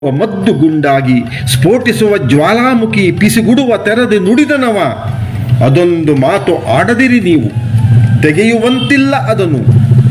ಮದ್ದು ಗುಂಡಾಗಿ ಸ್ಫೋಟಿಸುವ ಜ್ವಾಲಾಮುಖಿ ಪಿಸುಗುಡುವ ತೆರೆದು ನುಡಿದನವ ಅದೊಂದು ಮಾತು ಆಡದಿರಿ ನೀವು ತೆಗೆಯುವಂತಿಲ್ಲ ಅದನ್ನು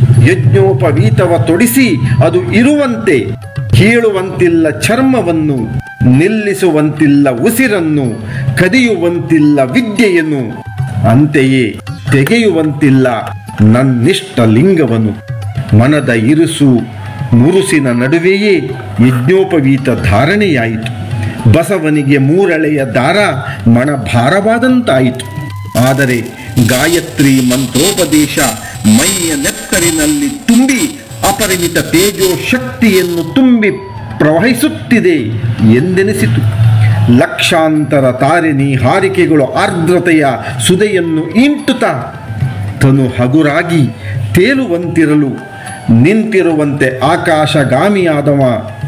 ಯಜ್ಞೋಪವೀತವ ತೊಡಿಸಿ ಅದು ಇರುವಂತೆ ಕೀಳುವಂತಿಲ್ಲ ಚರ್ಮವನ್ನು ನಿಲ್ಲಿಸುವಂತಿಲ್ಲ ಉಸಿರನ್ನು ಕದಿಯುವಂತಿಲ್ಲ ವಿದ್ಯೆಯನ್ನು ಅಂತೆಯೇ ತೆಗೆಯುವಂತಿಲ್ಲ ನನ್ನಿಷ್ಟ ಲಿಂಗವನ್ನು ಮನದ ಇರುಸು ಮುರುಸಿನ ನಡುವೆಯೇ ಯಜ್ಞೋಪವೀತ ಧಾರಣೆಯಾಯಿತು ಬಸವನಿಗೆ ಮೂರಳೆಯ ದಾರ ಮಣ ಭಾರವಾದಂತಾಯಿತು ಆದರೆ ಗಾಯತ್ರಿ ಮಂತ್ರೋಪದೇಶ ಮೈಯ ನೆತ್ತರಿನಲ್ಲಿ ತುಂಬಿ ಅಪರಿಮಿತ ತೇಜೋ ಶಕ್ತಿಯನ್ನು ತುಂಬಿ ಪ್ರವಹಿಸುತ್ತಿದೆ ಎಂದೆನಿಸಿತು ಲಕ್ಷಾಂತರ ತಾರಿಣಿ ಹಾರಿಕೆಗಳು ಆರ್ದ್ರತೆಯ ಸುದೆಯನ್ನು ಇಂಟುತ್ತಾ ತನು ಹಗುರಾಗಿ ತೇಲುವಂತಿರಲು ನಿಂತಿರುವಂತೆ ಆಕಾಶಗಾಮಿಯಾದವ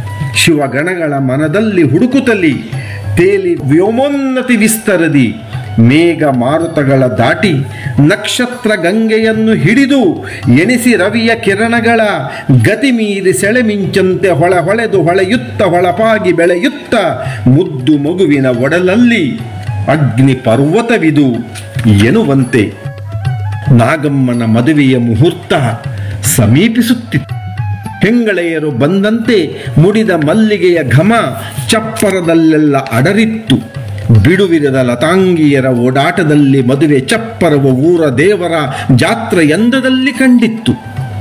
ಶಿವಗಣಗಳ ಮನದಲ್ಲಿ ಹುಡುಕುತ್ತಲಿ ತೇಲಿ ವ್ಯೋಮೋನ್ನತಿ ವಿಸ್ತರದಿ ಮೇಘ ಮಾರುತಗಳ ದಾಟಿ ನಕ್ಷತ್ರ ಗಂಗೆಯನ್ನು ಹಿಡಿದು ಎಣಿಸಿ ರವಿಯ ಕಿರಣಗಳ ಗತಿ ಮೀರಿ ಸೆಳೆಮಿಂಚಂತೆ ಹೊಳ ಹೊಳೆದು ಹೊಳೆಯುತ್ತ ಹೊಳಪಾಗಿ ಬೆಳೆಯುತ್ತ ಮುದ್ದು ಮಗುವಿನ ಒಡಲಲ್ಲಿ ಅಗ್ನಿ ಪರ್ವತವಿದು ಎನ್ನುವಂತೆ ನಾಗಮ್ಮನ ಮದುವೆಯ ಮುಹೂರ್ತ ಸಮೀಪಿಸುತ್ತಿತ್ತು ಹೆಂಗಳೆಯರು ಬಂದಂತೆ ಮುಡಿದ ಮಲ್ಲಿಗೆಯ ಘಮ ಚಪ್ಪರದಲ್ಲೆಲ್ಲ ಅಡರಿತ್ತು ಬಿಡುವಿರದ ಲತಾಂಗಿಯರ ಓಡಾಟದಲ್ಲಿ ಮದುವೆ ಚಪ್ಪರವ ಊರ ದೇವರ ಜಾತ್ರೆ ಎಂದದಲ್ಲಿ ಕಂಡಿತ್ತು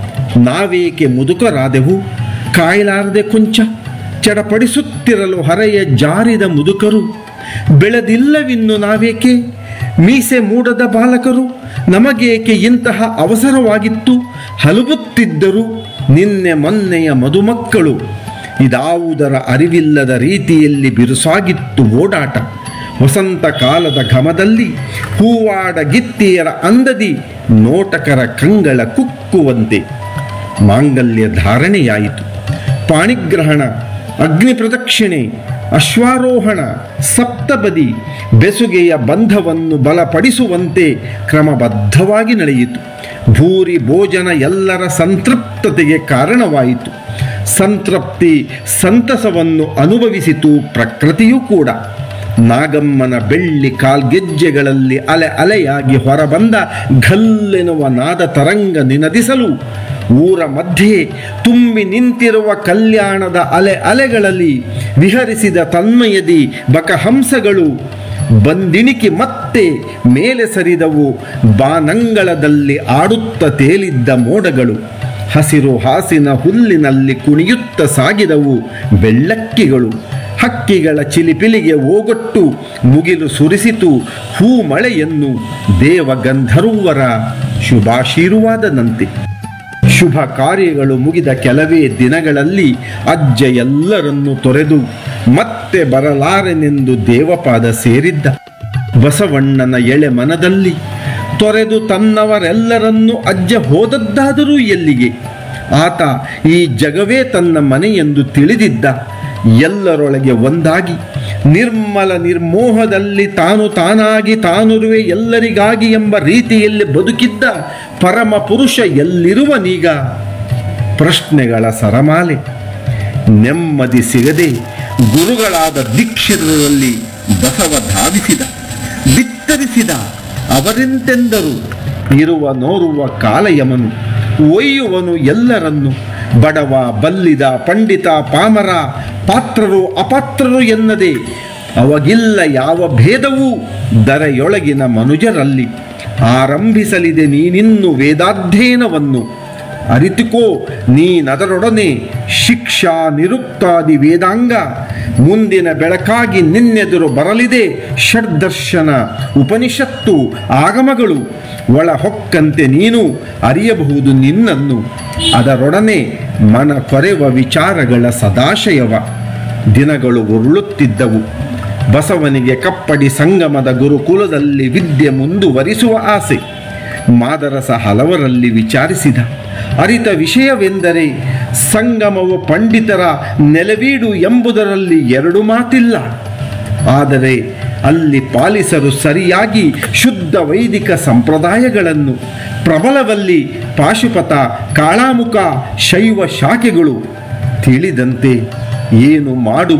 ನಾವೇಕೆ ಮುದುಕರಾದೆವು ಕಾಯಲಾರದೆ ಕೊಂಚ ಚಡಪಡಿಸುತ್ತಿರಲು ಹರೆಯ ಜಾರಿದ ಮುದುಕರು ಬೆಳೆದಿಲ್ಲವಿನ್ನು ನಾವೇಕೆ ಮೀಸೆ ಮೂಡದ ಬಾಲಕರು ನಮಗೇಕೆ ಇಂತಹ ಅವಸರವಾಗಿತ್ತು ಹಲುಬುತ್ತಿದ್ದರು ನಿನ್ನೆ ಮೊನ್ನೆಯ ಮದುಮಕ್ಕಳು ಇದಾವುದರ ಅರಿವಿಲ್ಲದ ರೀತಿಯಲ್ಲಿ ಬಿರುಸಾಗಿತ್ತು ಓಡಾಟ ವಸಂತ ಕಾಲದ ಘಮದಲ್ಲಿ ಹೂವಾಡ ಗಿತ್ತಿಯರ ಅಂದದಿ ನೋಟಕರ ಕಂಗಳ ಕುಕ್ಕುವಂತೆ ಮಾಂಗಲ್ಯ ಧಾರಣೆಯಾಯಿತು ಪಾಣಿಗ್ರಹಣ ಅಗ್ನಿ ಪ್ರದಕ್ಷಿಣೆ ಅಶ್ವಾರೋಹಣ ಸಪ್ತಬದಿ ಬೆಸುಗೆಯ ಬಂಧವನ್ನು ಬಲಪಡಿಸುವಂತೆ ಕ್ರಮಬದ್ಧವಾಗಿ ನಡೆಯಿತು ಭೂರಿ ಭೋಜನ ಎಲ್ಲರ ಸಂತೃಪ್ತತೆಗೆ ಕಾರಣವಾಯಿತು ಸಂತೃಪ್ತಿ ಸಂತಸವನ್ನು ಅನುಭವಿಸಿತು ಪ್ರಕೃತಿಯೂ ಕೂಡ ನಾಗಮ್ಮನ ಬೆಳ್ಳಿ ಕಾಲ್ಗೆಜ್ಜೆಗಳಲ್ಲಿ ಅಲೆ ಅಲೆಯಾಗಿ ಹೊರಬಂದ ಘಲ್ಲೆನ್ನುವ ನಾದ ತರಂಗ ನಿನದಿಸಲು ಊರ ಮಧ್ಯೆ ತುಂಬಿ ನಿಂತಿರುವ ಕಲ್ಯಾಣದ ಅಲೆ ಅಲೆಗಳಲ್ಲಿ ವಿಹರಿಸಿದ ತನ್ಮಯದಿ ಬಕಹಂಸಗಳು ಬಂದಿಣಿಕಿ ಮತ್ತೆ ಮೇಲೆ ಸರಿದವು ಬಾನಂಗಳದಲ್ಲಿ ಆಡುತ್ತ ತೇಲಿದ್ದ ಮೋಡಗಳು ಹಸಿರು ಹಾಸಿನ ಹುಲ್ಲಿನಲ್ಲಿ ಕುಣಿಯುತ್ತ ಸಾಗಿದವು ಬೆಳ್ಳಕ್ಕಿಗಳು ಹಕ್ಕಿಗಳ ಚಿಲಿಪಿಲಿಗೆ ಓಗೊಟ್ಟು ಮುಗಿಲು ಸುರಿಸಿತು ಹೂ ಮಳೆಯನ್ನು ದೇವಗಂಧರ್ವರ ಶುಭಾಶೀರ್ವಾದದಂತೆ ಶುಭ ಕಾರ್ಯಗಳು ಮುಗಿದ ಕೆಲವೇ ದಿನಗಳಲ್ಲಿ ಅಜ್ಜ ಎಲ್ಲರನ್ನು ತೊರೆದು ಮತ್ತೆ ಬರಲಾರೆನೆಂದು ದೇವಪಾದ ಸೇರಿದ್ದ ಬಸವಣ್ಣನ ಎಳೆ ಮನದಲ್ಲಿ ತೊರೆದು ತನ್ನವರೆಲ್ಲರನ್ನು ಅಜ್ಜ ಹೋದದ್ದಾದರೂ ಎಲ್ಲಿಗೆ ಆತ ಈ ಜಗವೇ ತನ್ನ ಮನೆಯೆಂದು ತಿಳಿದಿದ್ದ ಎಲ್ಲರೊಳಗೆ ಒಂದಾಗಿ ನಿರ್ಮಲ ನಿರ್ಮೋಹದಲ್ಲಿ ತಾನು ತಾನಾಗಿ ತಾನುರುವೆ ಎಲ್ಲರಿಗಾಗಿ ಎಂಬ ರೀತಿಯಲ್ಲಿ ಬದುಕಿದ್ದ ಪರಮ ಪುರುಷ ಎಲ್ಲಿರುವನೀಗ ಪ್ರಶ್ನೆಗಳ ಸರಮಾಲೆ ನೆಮ್ಮದಿ ಸಿಗದೆ ಗುರುಗಳಾದ ದೀಕ್ಷಿತರಲ್ಲಿ ಬಸವ ಧಾವಿಸಿದ ಬಿತ್ತರಿಸಿದ ಅವರೆಂತೆಂದರು ಇರುವ ನೋರುವ ಕಾಲಯಮನು ಒಯ್ಯುವನು ಎಲ್ಲರನ್ನು ಬಡವ ಬಲ್ಲಿದ ಪಂಡಿತ ಪಾಮರ ಪಾತ್ರರು ಅಪಾತ್ರರು ಎನ್ನದೆ ಅವಗಿಲ್ಲ ಯಾವ ಭೇದವೂ ದರೆಯೊಳಗಿನ ಮನುಜರಲ್ಲಿ ಆರಂಭಿಸಲಿದೆ ನೀನಿನ್ನು ವೇದಾಧ್ಯಯನವನ್ನು ಅರಿತುಕೋ ನೀನದರೊಡನೆ ಶಿಕ್ಷಾ ನಿರುಕ್ತಾದಿ ವೇದಾಂಗ ಮುಂದಿನ ಬೆಳಕಾಗಿ ನಿನ್ನೆದುರು ಬರಲಿದೆ ಷಡ್ದರ್ಶನ ಉಪನಿಷತ್ತು ಆಗಮಗಳು ಒಳ ಹೊಕ್ಕಂತೆ ನೀನು ಅರಿಯಬಹುದು ನಿನ್ನನ್ನು ಅದರೊಡನೆ ಮನ ಕೊರೆವ ವಿಚಾರಗಳ ಸದಾಶಯವ ದಿನಗಳು ಉರುಳುತ್ತಿದ್ದವು ಬಸವನಿಗೆ ಕಪ್ಪಡಿ ಸಂಗಮದ ಗುರುಕುಲದಲ್ಲಿ ವಿದ್ಯೆ ಮುಂದುವರಿಸುವ ಆಸೆ ಮಾದರಸ ಹಲವರಲ್ಲಿ ವಿಚಾರಿಸಿದ ಅರಿತ ವಿಷಯವೆಂದರೆ ಸಂಗಮವು ಪಂಡಿತರ ನೆಲವೀಡು ಎಂಬುದರಲ್ಲಿ ಎರಡು ಮಾತಿಲ್ಲ ಆದರೆ ಅಲ್ಲಿ ಪಾಲಿಸರು ಸರಿಯಾಗಿ ಶುದ್ಧ ವೈದಿಕ ಸಂಪ್ರದಾಯಗಳನ್ನು ಪ್ರಬಲವಲ್ಲಿ ಪಾಶುಪತ ಕಾಳಾಮುಖ ಶೈವ ಶಾಖೆಗಳು ತಿಳಿದಂತೆ ಏನು ಮಾಡು